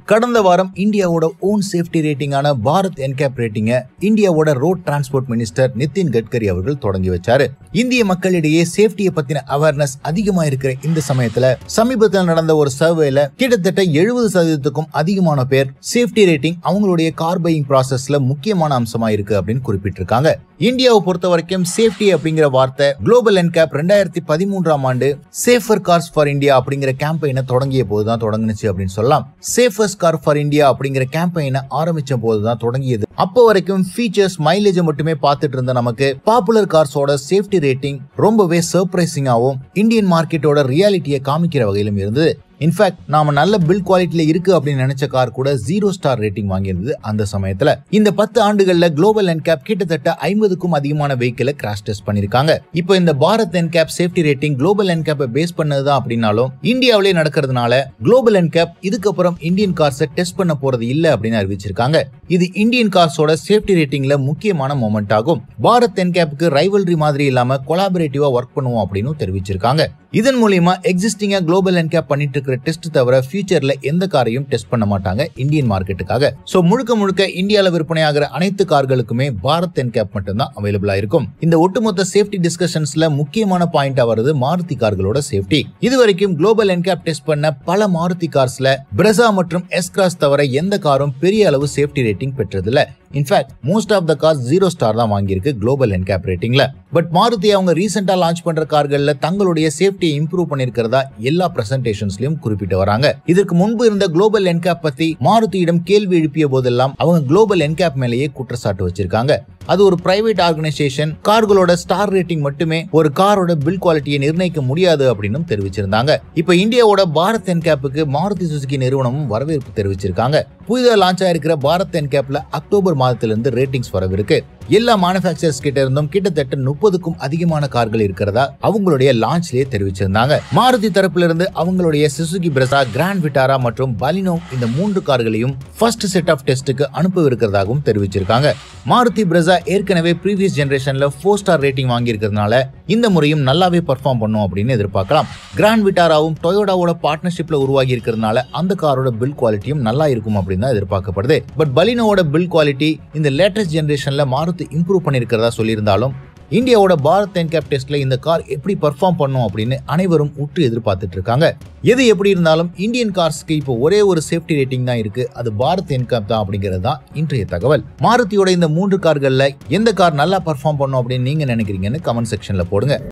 கடந்த வாரம் இந்தியாவோட ஓன் சேஃப்டி ரேட்டிங்கான பாரத் என்கேப் ரேட்டிங்க இந்தியாவோட road transport minister Nitin Gadkari அவர்கள் தொடங்கி வச்சாரு இந்திய மக்களிடையே சேஃப்டியை பத்தின அவேர்னஸ் அதிகமா இருக்கிற இந்த சமயத்துல சமீபத்தில் நடந்த ஒரு சர்வேல கிட்டத்தட்ட எழுபது சதவீதத்துக்கும் அதிகமான பேர் சேஃப்டி ரேட்டிங் அவங்களுடைய கார் பையிங் ப்ராசஸ்ல முக்கியமான அம்சமா இருக்கு அப்படின்னு குறிப்பிட்டிருக்காங்க இந்தியாவை பொறுத்த வரைக்கும் சேஃப்டி அப்படிங்கிற வார்த்தை குளோபல் என்கேப் ரெண்டாயிரத்தி பதிமூன்றாம் ஆண்டு சேஃபர் கார்ஸ் ஃபார் இந்தியா அப்படிங்கிற கேம்பெயினை தொடங்கிய போதுதான் தொடங்குனுச்சு அப்படின்னு சொல்லலாம் சேஃபஸ்ட் கார் ஃபார் இந்தியா அப்படிங்கிற கேம்பெயினை ஆரம்பிச்ச போதுதான் தொடங்கியது அப்போ வரைக்கும் ஃபீச்சர்ஸ் மைலேஜ் மட்டுமே பார்த்துட்டு இருந்த நமக்கு பாப்புலர் கார்ஸோட சேஃப்டி ரேட்டிங் ரொம்பவே சர்ப்ரைசிங்காகவும் இந்தியன் மார்க்கெட்டோட ரியாலிட்டியை காமிக்கிற வகையிலும் இருந்தது இன்ஃபேக்ட் நாம நல்ல பில் குவாலிட்டியில இருக்கு அப்படின்னு நினைச்ச கார் கூட ஜீரோ ஸ்டார் ரேட்டிங் வாங்கியிருந்தது அந்த சமயத்துல இந்த பத்து ஆண்டுகள்ல குளோபல் என்கேப் கிட்டத்தட்ட ஐம்பதுக்கும் அதிகமான வெஹிக்கிளை கிராஷ் டெஸ்ட் பண்ணிருக்காங்க இப்போ இந்த Bharat NCAP safety rating global என்கேப்பை பேஸ் பண்ணதுதான் அப்படின்னாலும் இந்தியாவிலே நடக்கிறதுனால குளோபல் என்கேப் இதுக்கப்புறம் இந்தியன் கார்ஸை டெஸ்ட் பண்ண போறது இல்ல அப்படின்னு அறிவிச்சிருக்காங்க இது இந்தியன் கார்ஸோட சேஃப்டி ரேட்டிங்ல முக்கியமான மொமெண்ட் ஆகும் பாரத் என்கேப்புக்கு ரைவல்ரி மாதிரி இல்லாம கொலாபரேட்டிவா ஒர்க் பண்ணுவோம் அப்படின்னு தெரிவிச்சிருக்காங்க இதன் மூலியமா எக்ஸிஸ்டிங்கா குளோபல் என்கேப் பண்ணிட்டு இருக்கிற டெஸ்ட் தவிர ஃபியூச்சர்ல எந்த காரையும் டெஸ்ட் பண்ண மாட்டாங்க இந்தியன் மார்க்கெட்டுக்காக சோ முழுக்க முழுக்க இந்தியால விற்பனையாகிற அனைத்து கார்களுக்குமே பாரத் என்கேப் மட்டும்தான் அவைலபிளா இருக்கும் இந்த ஒட்டுமொத்த சேஃப்டி டிஸ்கஷன்ஸ்ல முக்கியமான பாயிண்டா வருது மாருதி கார்களோட சேஃப்டி இதுவரைக்கும் குளோபல் என்கேப் டெஸ்ட் பண்ண பல மாருதி கார்ஸ்ல பிரசா மற்றும் எஸ் கிராஸ் தவிர எந்த காரும் பெரிய அளவு சேஃப்டி ரேட்டிங் பெற்றதில்ல in fact most of the cars zero star தான் வாங்கியிருக்கு குளோபல் என்கேப் ரேட்டிங்ல பட் மாருதி அவங்க ரீசெண்டா லான்ச் பண்ற கார்கள்ல தங்களுடைய சேஃப்டியை இம்ப்ரூவ் பண்ணிருக்கிறதா எல்லா பிரசன்டேஷன்ஸ்லயும் குறிப்பிட்டு வராங்க இதற்கு முன்பு இருந்த குளோபல் என்கேப் பத்தி மாருதியிடம் கேள்வி எழுப்பிய போதெல்லாம் அவங்க குளோபல் என்கேப் மேலேயே குற்றச்சாட்டு வச்சிருக்காங்க அது ஒரு பிரைவேட் ஆர்கனைசேஷன் கார்களோட ஸ்டார் ரேட்டிங் மட்டுமே ஒரு காரோட பில் குவாலிட்டியை நிர்ணயிக்க முடியாது அப்படின்னு தெரிவிச்சிருந்தாங்க இப்ப இந்தியாவோட பாரத் என்கேப்புக்கு மாருதி சுசுகி நிறுவனமும் வரவேற்பு தெரிவிச்சிருக்காங்க புதிதாக லான்ச் ஆயிருக்கிற பாரத் என்கேப்ல அக்டோபர் மாதத்திலிருந்து ரேட்டிங்ஸ் வரவிருக்கு எல்லா மேனுபேக்சர்ஸ் கிட்ட இருந்தும் கிட்டத்தட்ட முப்பதுக்கும் அதிகமான கார்கள் இருக்கிறதா அவங்களுடைய லான்ச்லயே தெரிவிச்சிருந்தாங்க மாருதி தரப்புல இருந்து அவங்களுடைய சுசுகி பிரசா கிராண்ட் விட்டாரா மற்றும் பலினோ இந்த மூன்று கார்களையும் ஃபர்ஸ்ட் செட் ஆஃப் டெஸ்ட்டுக்கு அனுப்பவிருக்கிறதாகவும் தெரிவிச்சிருக்காங்க மாருதி பிரசா ஏற்கனவே ப்ரீவியஸ் ஜெனரேஷன்ல ஃபோர் ஸ்டார் ரேட்டிங் வாங்கியிருக்கிறதுனால இந்த முறையும் நல்லாவே பர்ஃபார்ம் பண்ணும் அப்படின்னு எதிர்பார்க்கலாம் கிராண்ட் விட்டாராவும் டொயோடாவோட பார்ட்னர்ஷிப்ல உருவாகி இருக்கிறதுனால அந்த காரோட பில் குவாலிட்டியும் நல்லா இருக்கும் அப்படின்னு தான் எதிர்பார்க்கப்படுது பட் பலினோட பில் குவாலிட்டி இந்த லேட்டஸ்ட் ஜெனரேஷன்ல மாருதி இம்ப்ரூவ் பண்ணியிருக்கிறதா சொல்லியிருந்தாலும் இந்தியாவோட பாரத் என்கேப் டெஸ்ட்ல இந்த கார் எப்படி பர்ஃபார்ம் பண்ணும் அப்படின்னு அனைவரும் உற்று எதிர்பார்த்துட்டு இருக்காங்க எது எப்படி இருந்தாலும் இந்தியன் கார்ஸ்க்கு இப்போ ஒரே ஒரு சேஃப்டி ரேட்டிங் தான் இருக்கு அது பாரத் என்கேப் தான் அப்படிங்கிறது தான் இன்றைய தகவல் மாருதியோட இந்த மூன்று கார்கள்ல எந்த கார் நல்லா பர்ஃபார்ம் பண்ணும் அப்படின்னு நீங்க நினைக்கிறீங்கன்னு கமெண்ட் செக்ஷன்ல போடுங்க